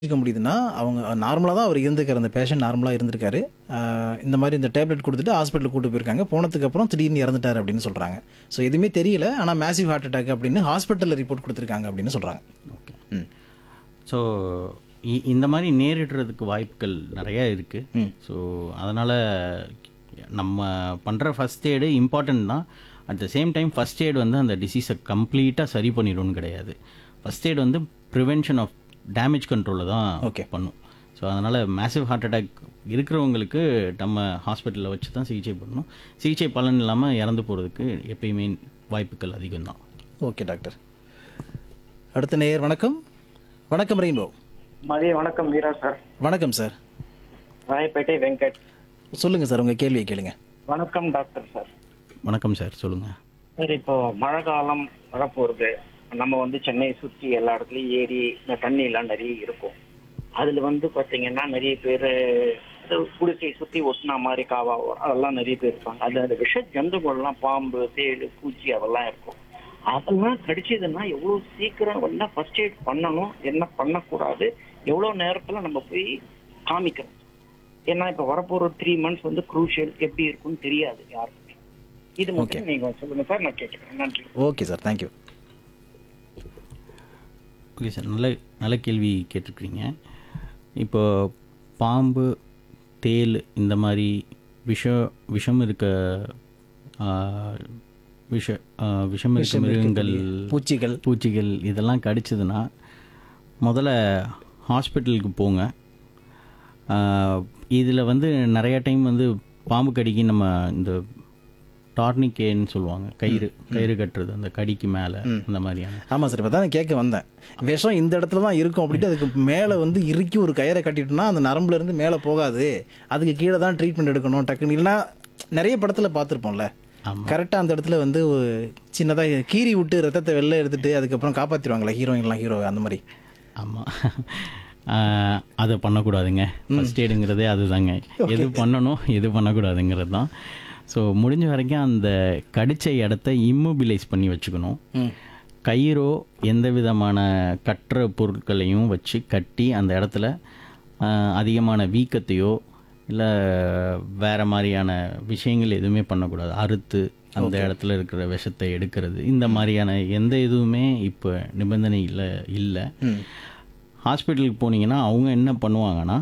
இருக்க முடியுதுன்னா அவங்க நார்மலாக தான் அவர் இருந்திருக்காரு அந்த பேஷண்ட் நார்மலாக இருந்திருக்காரு ஆஹ் இந்த மாதிரி இந்த டேப்லெட் கொடுத்துட்டு ஹாஸ்பிட்டலுக்கு கூட்டு போயிருக்காங்க போனதுக்கு அப்புறம் திடீர்னு இறந்துட்டார் அப்படின்னு சொல்கிறாங்க ஸோ எதுவுமே தெரியல ஆனால் மேசிவ் ஹார்ட் அட்டாக் அப்படின்னு ஹாஸ்பிட்டலில் ரிப்போர்ட் கொடுத்துருக்காங்க அப்படின்னு சொல்கிறாங்க ஓகே ம் ஸோ இந்த மாதிரி நேரிடுறதுக்கு வாய்ப்புகள் நிறையா இருக்குது ம். ஸோ அதனால் நம்ம பண்ணுற ஃபஸ்ட் எய்டு இம்பார்ட்டன்ட் தான் at the same time first aid வந்து அந்த டிசீஸை கம்ப்ளீட்டாக சரி பண்ணிடும்னு கிடையாது ஃபஸ்ட் எய்டு வந்து ப்ரிவென்ஷன் ஆஃப் டேமேஜ் கண்ட்ரோலில் தான் Okay. பண்ணும் ஸோ அதனால் மேசிவ் ஹார்ட் அட்டாக் இருக்கிறவங்களுக்கு நம்ம ஹாஸ்பிட்டலில் வச்சு தான் சிகிச்சை பண்ணணும் சிகிச்சை பலன் இல்லாமல் இறந்து போகிறதுக்கு எப்பயுமே வாய்ப்புகள் அதிகம் தான் ஓகே டாக்டர் அடுத்த நேயர் வணக்கம் வணக்கம் ரெயின்போ மதிய வணக்கம் வீரா சார் வணக்கம் சார் ராயப்பேட்டை வெங்கட் சொல்லுங்கள் சார் உங்கள் கேள்வியை கேளுங்க வணக்கம் டாக்டர் சார் வணக்கம் சார் சொல்லுங்கள் சார் இப்போ மழை காலம் வரப்போகுது நம்ம வந்து சென்னையை சுற்றி எல்லா இடத்துலையும் ஏரி இந்த தண்ணி எல்லாம் நிறைய இருக்கும் அதுல வந்து பாத்தீங்கன்னா நிறைய பேர் குடிசை சுத்தி ஒட்டினா மாதிரி காவா அதெல்லாம் நிறைய பேர் இருப்பாங்க அது அந்த விஷ ஜந்துக்கள்லாம் பாம்பு தேள் பூச்சி அதெல்லாம் இருக்கும் அதெல்லாம் கடிச்சதுன்னா எவ்வளவு சீக்கிரம் என்ன ஃபர்ஸ்ட் எய்ட் பண்ணணும் என்ன பண்ணக்கூடாது எவ்வளவு நேரத்துல நம்ம போய் காமிக்கணும் ஏன்னா இப்ப வரப்போற த்ரீ மந்த்ஸ் வந்து குரூஷியல் எப்படி இருக்கும்னு தெரியாது யாருக்குமே இது மட்டும் நீங்க சொல்லுங்க சார் நான் கேட்கிறேன் நன்றி okay sir thank you okay sir நல்ல நல்ல கேள்வி கேட்டிருக்கிறீங்க இப்போ பாம்பு தேள் இந்த மாதிரி விஷ விஷம் இருக்க ஆ, விஷ ஆ, விஷம் இருக்க மிருகங்கள் பூச்சிகள் பூச்சிகள் இதெல்லாம் கடிச்சதுன்னா முதல்ல ஹாஸ்பிட்டலுக்கு போங்க இதில் வந்து நிறைய டைம் வந்து பாம்பு கடிக்கு நம்ம இந்த டார்னிகேன்னு சொல்லுவாங்க கயிறு கயிறு கட்டுறது அந்த கடிக்கு மேலே அந்த மாதிரியான ஆமாம் சார் இப்போ தான் நான் கேட்க வந்தேன் விஷம் இந்த இடத்துல தான் இருக்கும் அப்படின்ட்டு அதுக்கு மேலே வந்து இறுக்கி ஒரு கயிறை கட்டிட்டோம்னா அந்த நரம்புல இருந்து மேலே போகாது அதுக்கு கீழே தான் ட்ரீட்மெண்ட் எடுக்கணும் டக்குன்னு இல்லைன்னா நிறைய படத்தில் பார்த்துருப்போம்ல ஆமாம் கரெக்டாக அந்த இடத்துல வந்து சின்னதாக கீறி விட்டு ரத்தத்தை வெளில எடுத்துட்டு அதுக்கப்புறம் காப்பாற்றிடுவாங்களே ஹீரோயின்லாம் ஹீரோ அந்த மாதிரி ஆமாம் அதை பண்ணக்கூடாதுங்க ஃபஸ்ட் எய்டுங்கிறதே அதுதாங்க எது பண்ணணும் எது பண்ணக்கூடாதுங்கிறது தான் ஸோ முடிஞ்ச வரைக்கும் அந்த கடிச்ச இடத்த இம்மொபிலைஸ் பண்ணி வச்சுக்கணும் ம் கயிறோ எந்த விதமான கட்டுற பொருட்களையும் வச்சு கட்டி அந்த இடத்துல ஆஹ், அதிகமான வீக்கத்தையோ இல்லை வேறு மாதிரியான விஷயங்கள் எதுவுமே பண்ணக்கூடாது அறுத்து அந்த இடத்துல இருக்கிற விஷத்தை எடுக்கிறது இந்த மாதிரியான எந்த இதுவுமே இப்போ நிபந்தனை இல்லை இல்லை ம் ஹாஸ்பிட்டலுக்கு போனீங்கன்னா அவங்க என்ன பண்ணுவாங்கன்னா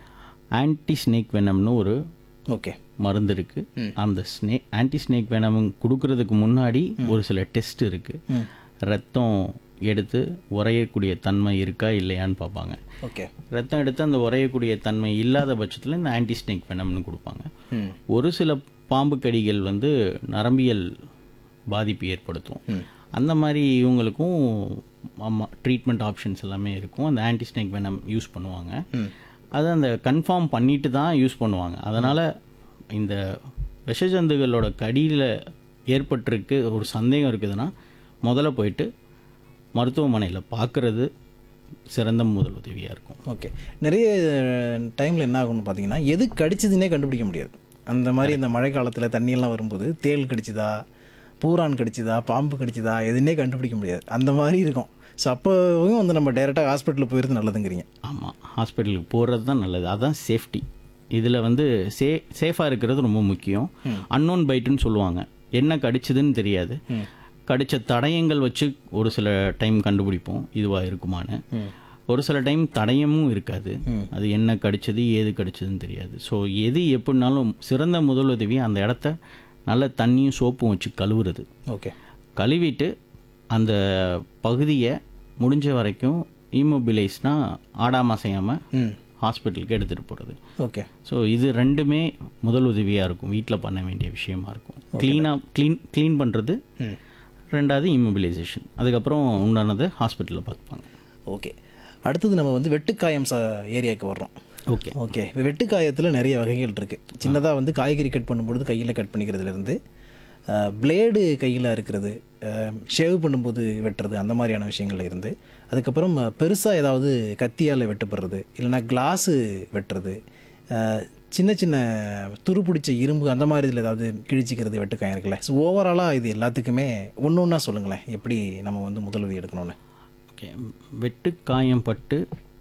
ஆன்டி ஸ்னேக் வெனம்னு ஒரு ஓகே மருந்து இருக்கு அந்த ஸ்னேக் ஆன்டி ஸ்னேக் வெனம் கொடுக்கறதுக்கு முன்னாடி ஒரு சில டெஸ்ட் இருக்கு ம் ரத்தம் எடுத்து உறையக்கூடிய தன்மை இருக்கா இல்லையான்னு பார்ப்பாங்க ஓகே ரத்தம் எடுத்து அந்த உறையக்கூடிய தன்மை இல்லாத பட்சத்தில் இந்த ஆன்டி ஸ்னேக் வெனம்னு கொடுப்பாங்க ம் ஒரு சில பாம்பு கடிகள் வந்து நரம்பியல் பாதிப்பு ஏற்படுத்தும் அந்த மாதிரி இவங்களுக்கும் ஆமாம் ட்ரீட்மெண்ட் ஆப்ஷன்ஸ் எல்லாமே இருக்கும் அந்த ஆன்டி ஸ்னேக் வெனம் யூஸ் பண்ணுவாங்க அது அந்த கன்ஃபார்ம் பண்ணிட்டு தான் யூஸ் பண்ணுவாங்க அதனால் இந்த விஷஜந்துகளோட கடியில் ஏற்பட்டிருக்கு ஒரு சந்தேகம் இருக்குதுன்னா முதல்ல போயிட்டு மருத்துவமனையில் பார்க்குறது சிறந்த முதல் உதவியாக இருக்கும் ஓகே நிறைய டைமில் என்ன ஆகும்னு பார்த்தீங்கன்னா எது கடிச்சதுன்னே கண்டுபிடிக்க முடியாது அந்த மாதிரி இந்த மழை காலத்தில் தண்ணியெல்லாம் வரும்போது தேள் கடிச்சுதா பூரான் கடிச்சுதா பாம்பு கடிச்சுதா எதுன்னே கண்டுபிடிக்க முடியாது அந்த மாதிரி இருக்கும் ஸோ அப்போவும் வந்து நம்ம டைரெக்டாக ஹாஸ்பிட்டலில் போயிருந்து நல்லதுங்கிறீங்க ஆமாம் ஹாஸ்பிட்டலுக்கு போகிறது தான் நல்லது அதுதான் சேஃப்டி இதில் வந்து சே சேஃபாக இருக்கிறது ரொம்ப முக்கியம் அன்னோன் பைட்டுன்னு சொல்லுவாங்க என்ன கடிச்சதுன்னு தெரியாது கடிச்ச தடயங்கள் வச்சு ஒரு சில டைம் கண்டுபிடிப்போம் இதுவாக இருக்குமான்னு ஒரு சில டைம் தடயமும் இருக்காது அது என்ன கடிச்சது ஏது கடிச்சதுன்னு தெரியாது ஸோ எது எப்படினாலும் சிறந்த முதலுதவி அந்த இடத்த நல்ல தண்ணியும் சோப்பும் வச்சு கழுவுறது ஓகே கழுவிட்டு அந்த பகுதியை முடிஞ்ச வரைக்கும் இம்மொபிலைஸ்னால் ஆடாம செய்யாமல் ம் ஹாஸ்பிட்டலுக்கு எடுத்துகிட்டு போகிறது ஓகே ஸோ இது ரெண்டுமே முதல் உதவியாக இருக்கும் வீட்டில் பண்ண வேண்டிய விஷயமா இருக்கும் க்ளீனாக க்ளீன் க்ளீன் பண்ணுறது ம் ரெண்டாவது இம்மொபிலைசேஷன் அதுக்கப்புறம் உண்டானது ஹாஸ்பிட்டலில் பார்ப்பாங்க ஓகே அடுத்தது நம்ம வந்து வெட்டுக்காயம் ச ஏரியாவுக்கு வர்றோம் ஓகே ஓகே இப்போ வெட்டுக்காயத்தில் நிறைய வகைகள் இருக்குது சின்னதாக வந்து காய்கறி கட் பண்ணும்பொழுது கையில் கட் பண்ணிக்கிறதுலேருந்து பிளேடு கையில் இருக்கிறது ஷேவ் பண்ணும்போது வெட்டுறது அந்த மாதிரியான விஷயங்கள்ல இருந்து அதுக்கப்புறம் பெருசாக ஏதாவது கத்தியால் வெட்டப்படுறது இல்லைன்னா கிளாஸு வெட்டுறது அஹ், சின்ன சின்ன துரு பிடிச்ச இரும்பு அந்த மாதிரி இதில் ஏதாவது கிழிச்சிக்கிறது வெட்டுக்காயம் இருக்குல்ல ஸோ ஓவராலாக இது எல்லாத்துக்குமே ஒன்று ஒன்றா சொல்லுங்களேன் எப்படி நம்ம வந்து முதலுதவி எடுக்கணும்னு ஓகே வெட்டு காயம் பட்டு